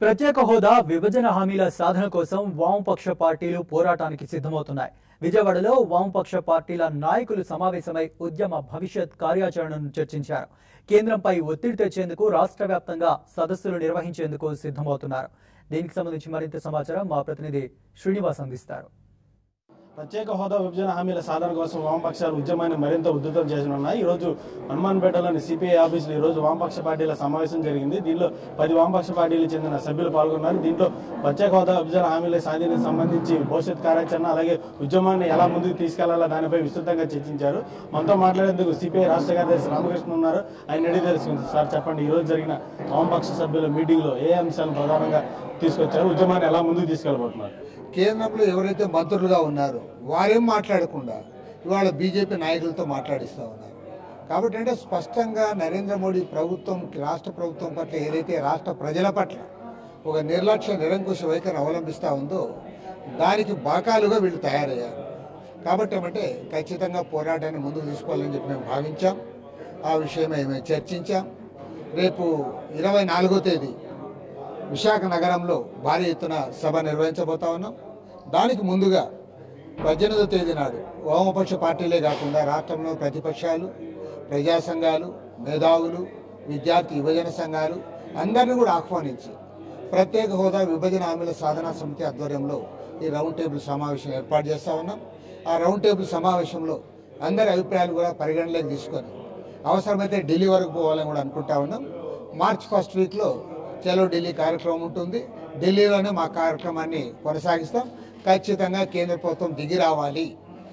ప్రత్యేక హోదా విభజన హామీల సాధన కోసం వామపక్ష పార్టీలు పోరాటానికి సిద్ధమవుతున్నాయి విజయవాడలో వామపక్ష పార్టీల నాయకులు సమావేశమై ఉద్యమ భవిష్యత్ కార్యాచరణను చర్చించారు కేంద్రంపై ఒత్తిడి తెచ్చేందుకు రాష్ట్ర వ్యాప్తంగా సదస్సులు నిర్వహించేందుకు సిద్ధమవుతున్నారు దీనికి సంబంధించి మరింత సమాచారం మా ప్రతినిధి శ్రీనివాస్ అందిస్తారు ప్రత్యేక హోదా విభజన హామీల సాధన కోసం వామపక్షాలు ఉద్యమాన్ని మరింత ఉధృతం చేసనున్నాయి ఈ రోజు హనుమాన్పేటలోని సిపిఐ ఆఫీసులో ఈ రోజు వామపక్ష పార్టీల సమావేశం జరిగింది దీనిలో పది వామపక్ష పార్టీలకు చెందిన సభ్యులు పాల్గొన్నారు దీంట్లో ప్రత్యేక హోదా విభజన హామీల సాధనకు సంబంధించి భవిష్యత్ కార్యాచరణ అలాగే ఉద్యమాన్ని ఎలా ముందుకు తీసుకెళ్లాలో దానిపై విస్తృతంగా చర్చించారు మనతో మాట్లాడేందుకు సిపిఐ రాష్ట్ర కార్యదర్శి రామకృష్ణ ఉన్నారు ఆయన అడిగి తెలుసుకుంది సార్ చెప్పండి ఈ రోజు జరిగిన వామపక్ష సభ్యుల మీటింగ్ లో ఏ అంశాలను ప్రధానంగా తీసుకొచ్చారు ఉద్యమాన్ని ఎలా ముందుకు తీసుకెళ్ళబోతున్నారు కేంద్రంలో ఎవరైతే మంత్రులుగా ఉన్నారో వారేం మాట్లాడకుండా ఇవాళ బీజేపీ నాయకులతో మాట్లాడిస్తూ ఉన్నారు కాబట్టి అంటే స్పష్టంగా నరేంద్ర మోడీ ప్రభుత్వం రాష్ట్ర ప్రభుత్వం పట్ల ఏదైతే రాష్ట్ర ప్రజల పట్ల ఒక నిర్లక్ష్య నిరంకుశ వైఖరి అవలంబిస్తూ ఉందో దానికి బాకాలుగా వీళ్ళు తయారయ్యారు కాబట్టి ఏమంటే ఖచ్చితంగా పోరాటాన్ని ముందుకు తీసుకోవాలని చెప్పి మేము భావించాం ఆ విషయమై మేము చర్చించాం రేపు ఇరవై నాలుగో తేదీ విశాఖ నగరంలో భారీ ఎత్తున సభ నిర్వహించబోతా ఉన్నాం దానికి ముందుగా పద్దెనిమిదో తేదీ నాడు వామపక్ష పార్టీలే కాకుండా రాష్ట్రంలో ప్రతిపక్షాలు ప్రజా సంఘాలు మేధావులు విద్యార్థి యువజన సంఘాలు అందరినీ కూడా ఆహ్వానించి ప్రత్యేక హోదా విభజన హామీల సాధనా సమితి ఆధ్వర్యంలో ఈ రౌండ్ టేబుల్ సమావేశం ఏర్పాటు చేస్తా ఉన్నాం ఆ రౌండ్ టేబుల్ సమావేశంలో అందరి అభిప్రాయాలు కూడా పరిగణలోకి తీసుకొని అవసరమైతే ఢిల్లీ వరకు పోవాలని కూడా అనుకుంటా ఉన్నాం మార్చ్ ఫస్ట్ వీక్లో చలో ఢిల్లీ కార్యక్రమం ఉంటుంది ఢిల్లీలోనే మా కార్యక్రమాన్ని కొనసాగిస్తాం ఖచ్చితంగా కేంద్ర ప్రభుత్వం దిగి రావాలి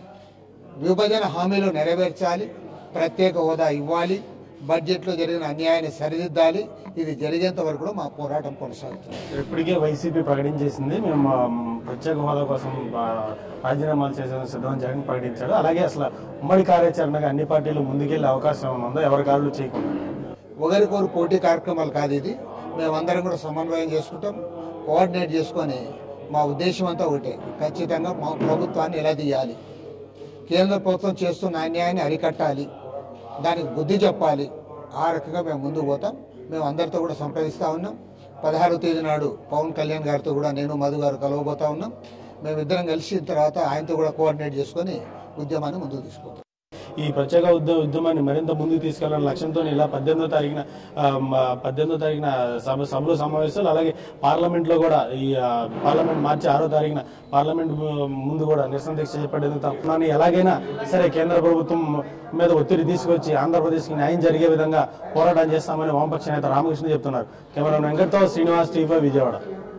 విభజన హామీలు నెరవేర్చాలి ప్రత్యేక హోదా ఇవ్వాలి బడ్జెట్లో జరిగిన అన్యాయాన్ని సరిదిద్దాలి ఇది జరిగేంత వరకు కూడా మా పోరాటం కొనసాగుతుంది ఇప్పటికే వైసీపీ ప్రకటించేసింది మేము ఆ, ప్రత్యేక హోదా కోసం ఆ, రాజీనామాలు చేసే సిద్ధం జగన్ ప్రకటించాడు అలాగే అసలు ఉమ్మడి కార్యాచరణగా అన్ని పార్టీలు ముందుకెళ్లే అవకాశం ఏమైనా ఉందో ఎవరి కాళ్ళు చేయకుండా ఒకరికొకరు పోటీ కార్యక్రమాలు కాదు ఇది మేమందరం కూడా సమన్వయం చేసుకుంటాం కోఆర్డినేట్ చేసుకొని మా ఉద్దేశం అంతా ఒకటే ఖచ్చితంగా మా ప్రభుత్వాన్ని ఎలా తీయాలి కేంద్ర ప్రభుత్వం చేస్తున్న అన్యాయాన్ని అరికట్టాలి దానికి బుద్ధి చెప్పాలి ఆ రకంగా మేము ముందుకు పోతాం మేము అందరితో కూడా సంప్రదిస్తూ ఉన్నాం పదహారవ తేదీ నాడు పవన్ కళ్యాణ్ గారితో కూడా నేను మధు గారు కలవబోతా ఉన్నాం మేమిద్దరం కలిసిన తర్వాత ఆయనతో కూడా కోఆర్డినేట్ చేసుకొని ఉద్యమాన్ని ముందుకు తీసుకుంటాం ఈ ప్రత్యేక ఉద్య ఉద్యమాన్ని మరింత ముందుకు తీసుకెళ్లాలని లక్ష్యంతో ఇలా పద్దెనిమిదో తారీఖున ఆ, మ- పద్దెనిమిదో తారీఖున సభ సభలు సమావేశాలు అలాగే పార్లమెంట్ లో కూడా ఈ ఆ, పార్లమెంట్ మార్చి ఆరో తారీఖున పార్లమెంట్ ము- ముందు కూడా నిరసన దీక్ష చేపట్టేందుకు తప్పని ఎలాగైనా సరే కేంద్ర ప్రభుత్వం మీద ఒత్తిడి తీసుకొచ్చి ఆంధ్రప్రదేశ్కి న్యాయం జరిగే విధంగా పోరాటం చేస్తామని వామపక్ష నేత రామకృష్ణ చెప్తున్నారు కెమెరా వెంకట్తో శ్రీనివాస్ టీవీ విజయవాడ